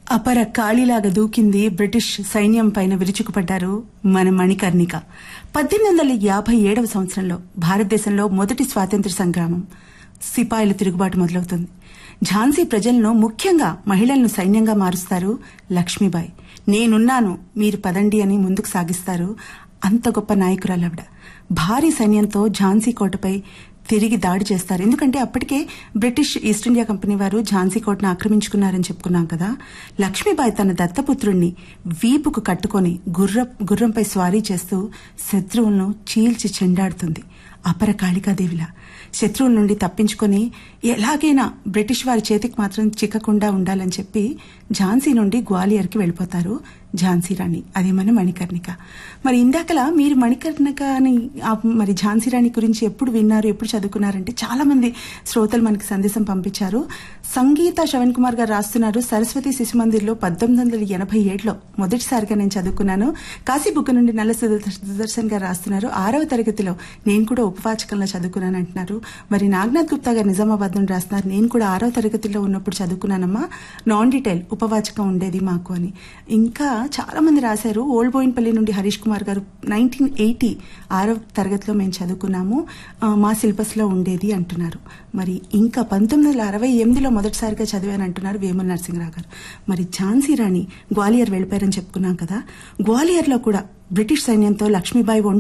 అపర కాళీలాగా దూకింది బ్రిటిష్ సైన్యం పైన విరుచుకుపడ్డారు మన మణికర్ణిక పద్దెనిమిది వందల యాభై ఏడవ సంవత్సరంలో భారతదేశంలో మొదటి స్వాతంత్ర సంగ్రామం సిపాయిల తిరుగుబాటు మొదలవుతుంది ఝాన్సీ ప్రజలను ముఖ్యంగా మహిళలను సైన్యంగా మారుస్తారు లక్ష్మీబాయి నేనున్నాను మీరు పదండి అని ముందుకు సాగిస్తారు అంత గొప్ప నాయకురాలవిడ భారీ సైన్యంతో ఝాన్సీ కోటపై తిరిగి దాడి చేస్తారు ఎందుకంటే అప్పటికే బ్రిటిష్ ఈస్ట్ ఇండియా కంపెనీ వారు ఝాన్సీ కోటను ఆక్రమించుకున్నారని చెప్పుకున్నాం కదా లక్ష్మీబాయి తన దత్తపుత్రుణ్ణి వీపుకు కట్టుకొని గుర్ర గుర్రంపై స్వారీ చేస్తూ శత్రువులను చీల్చి చెండాడుతుంది అపర కాళికాదేవిలా శత్రువుల నుండి తప్పించుకొని ఎలాగైనా బ్రిటిష్ వారి చేతికి మాత్రం చిక్కకుండా ఉండాలని చెప్పి ఝాన్సీ నుండి గ్వాలియర్కి వెళ్ళిపోతారు ఝాన్సీ రాణి అది మన మణికర్ణిక మరి ఇందాకలా మీరు మణికర్ణిక అని ఆ మరి ఝాన్సీ రాణి గురించి ఎప్పుడు విన్నారు ఎప్పుడు చదువుకున్నారంటే చాలా మంది శ్రోతలు మనకి సందేశం పంపించారు సంగీత శ్రవణ్ కుమార్ గారు రాస్తున్నారు సరస్వతి శిశు మందిర్లో పద్దెనిమిది వందల ఎనభై ఏడులో మొదటిసారిగా నేను చదువుకున్నాను కాశీబుగ్గ నుండి నల్ల సుదర్- సుదర్శన్ గారు రాస్తున్నారు ఆరవ తరగతిలో నేను కూడా ఉపవాచకంలో చదువుకున్నాను అంటున్నారు మరి నాగనాథ్ గుప్తా గారు నిజామాబాద్ నుండి రాస్తున్నారు నేను కూడా ఆరవ తరగతిలో ఉన్నప్పుడు చదువుకున్నానమ్మా నాన్ డీటెయిల్ ఉపవాచకం ఉండేది మాకు అని ఇంకా చాలా మంది రాశారు ఓల్డ్ బోయిన్పల్లి నుండి హరీష్ కుమార్ గారు నైన్టీన్ ఎయిటీ ఆరవ తరగతిలో మేము చదువుకున్నాము ఆ, మా సిలబస్ లో ఉండేది అంటున్నారు మరి ఇంకా పంతొమ్మిది వందల అరవై ఎనిమిదిలో మొదటిసారిగా చదివాను అంటున్నారు వేముల నరసింహరావు గారు మరి ఝాన్సీ రాణి గ్వాలియర్ వెళ్ళిపోయారని చెప్పుకున్నాం కదా గ్వాలియర్లో కూడా బ్రిటిష్ సైన్యంతో లక్ష్మీబాయి